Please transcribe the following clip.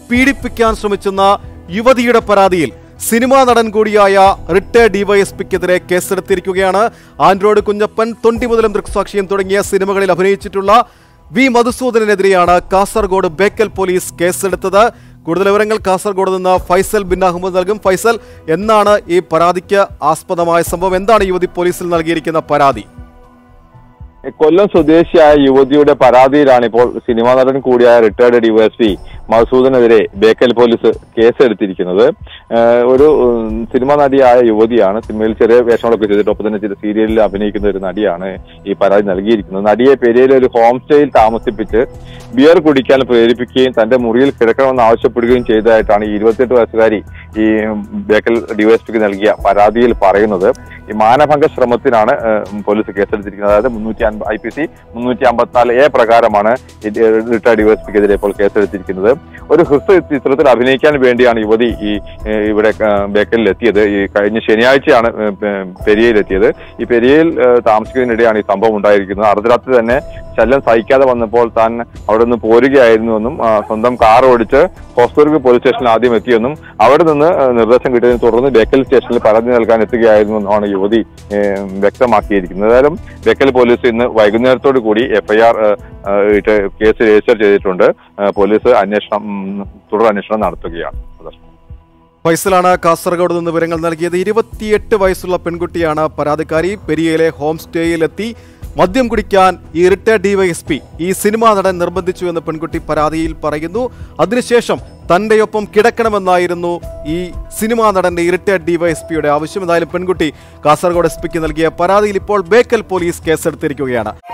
പീഡിപ്പിക്കാൻ ശ്രമിച്ചെന്ന യുവതിയുടെ പരാതിയിൽ സിനിമാ നടൻ കൂടിയായ റിട്ടയർഡ് ഡിവൈഎസ്പിക്കെതിരെ കേസെടുത്തിരിക്കുകയാണ് ആൻഡ്രോയിഡ് കുഞ്ഞപ്പൻ തൊണ്ടി മുതലും ദൃക്സാക്ഷിയും തുടങ്ങിയ സിനിമകളിൽ അഭിനയിച്ചിട്ടുള്ള വി മധുസൂദനെതിരെയാണ് കാസർഗോഡ് ബേക്കൽ പോലീസ് കേസെടുത്തത് കൂടുതൽ വിവരങ്ങൾ കാസർഗോഡ് നിന്ന് ഫൈസൽ ബിൻ അഹമ്മദ് നൽകും ഫൈസൽ എന്നാണ് ഈ പരാതിക്ക് ആസ്പദമായ സംഭവം എന്താണ് യുവതി പോലീസിൽ നൽകിയിരിക്കുന്ന പരാതി കൊല്ലം സ്വദേശിയായ യുവതിയുടെ പരാതിയിലാണ് ഇപ്പോൾ സിനിമാ നടൻ കൂടിയായ റിട്ടയർഡ് ഡിവൈഎസ്പി മഹസൂദിനെതിരെ ബേക്കൽ പോലീസ് കേസെടുത്തിരിക്കുന്നത് ഏഹ് ഒരു ഉം, സിനിമാ നടിയായ യുവതിയാണ് സിനിമയിൽ ചെറിയ വേഷങ്ങളൊക്കെ ചെയ്തിട്ട് ഒപ്പം തന്നെ ചില സീരിയലിൽ അഭിനയിക്കുന്ന ഒരു നടിയാണ് ഈ പരാതി നൽകിയിരിക്കുന്നത് നടിയെ പെരിയയിലെ ഒരു ഹോം സ്റ്റേയിൽ താമസിപ്പിച്ച് ബിയർ കുടിക്കാൻ പ്രേരിപ്പിക്കുകയും തന്റെ മുറിയിൽ കിടക്കണമെന്ന് ആവശ്യപ്പെടുകയും ചെയ്തതായിട്ടാണ് ഈ ഇരുപത്തിയെട്ട് വയസ്സുകാരി ഈ ബേക്കൽ ഡിവൈഎസ്പിക്ക് നൽകിയ പരാതിയിൽ പറയുന്നത് ഈ മാനഭംഗ ശ്രമത്തിനാണ് ഏഹ്, പോലീസ് കേസെടുത്തിരിക്കുന്നത് അതായത് മുന്നൂറ്റി ഐ പി സി മുന്നൂറ്റി അമ്പത്തിനാല് എ പ്രകാരമാണ് റിട്ടയർഡ് ഡിവൈഎസ്പിക്കെതിരെ ഇപ്പോൾ കേസെടുത്തിരിക്കുന്നത് ഒരു ഹ്രസ്വ ചിത്രത്തിൽ അഭിനയിക്കാൻ വേണ്ടിയാണ് യുവതി ഈ ഏഹ്, ഇവിടെ ഏഹ്, ബേക്കലിൽ എത്തിയത് ഈ കഴിഞ്ഞ ശനിയാഴ്ചയാണ് ഏഹ്, പെ- പെരിയയിൽ എത്തിയത് ഈ പെരിയയിൽ ഏഹ്, താമസിക്കുന്നതിനിടെയാണ് ഈ സംഭവം ഉണ്ടായിരിക്കുന്നത് അർദ്ധരാത്രി തന്നെ ശല്യം സഹിക്കാതെ വന്നപ്പോൾ താൻ അവിടെ നിന്ന് പോരുകയായിരുന്നുവെന്നും ആ, സ്വന്തം കാർ ഓടിച്ച് ഹോസ്ദുർഗ് പോലീസ് സ്റ്റേഷനിൽ ആദ്യം എത്തിയെന്നും അവിടെ നിന്ന് ആ, നിർദ്ദേശം കിട്ടിയതിനെ തുടർന്ന് ബേക്കൽ സ്റ്റേഷനിൽ പരാതി നൽകാൻ എത്തുകയായിരുന്നുവെന്നാണ് യുവതി ഏ, വ്യക്തമാക്കിയിരിക്കുന്നത് ഏതായാലും ബേക്കൽ പോലീസ് ഇന്ന് വൈകുന്നേരത്തോടു കൂടി എഫ്ഐആർ ഇട്ട് കേസ് രജിസ്റ്റർ ചെയ്തിട്ടുണ്ട് ആ, പോലീസ് അന്വേഷണം ഉം, തുടർ അന്വേഷണം നടത്തുകയാണ് പ്രദർശനം ഫൈസലാണ് കാസർഗോഡ് നിന്ന് വിവരങ്ങൾ നൽകിയത് ഇരുപത്തിയെട്ട് വയസ്സുള്ള പെൺകുട്ടിയാണ് പരാതിക്കാരി പെരിയയിലെ ഹോം സ്റ്റേയിലെത്തി മദ്യം കുടിക്കാൻ ഈ റിട്ടയർഡ് ഡിവൈഎസ്പി ഈ സിനിമാ നടൻ നിർബന്ധിച്ചു എന്ന് പെൺകുട്ടി പരാതിയിൽ പറയുന്നു അതിനുശേഷം തന്റെ ഒപ്പം കിടക്കണമെന്നായിരുന്നു ഈ സിനിമാ നടന്റെ ഈ റിട്ടയർഡ് ഡിവൈഎസ്പിയുടെ ആവശ്യം എന്തായാലും പെൺകുട്ടി കാസർഗോഡ് എസ് പിക്ക് നൽകിയ പരാതിയിൽ ഇപ്പോൾ ബേക്കൽ പോലീസ് കേസെടുത്തിരിക്കുകയാണ്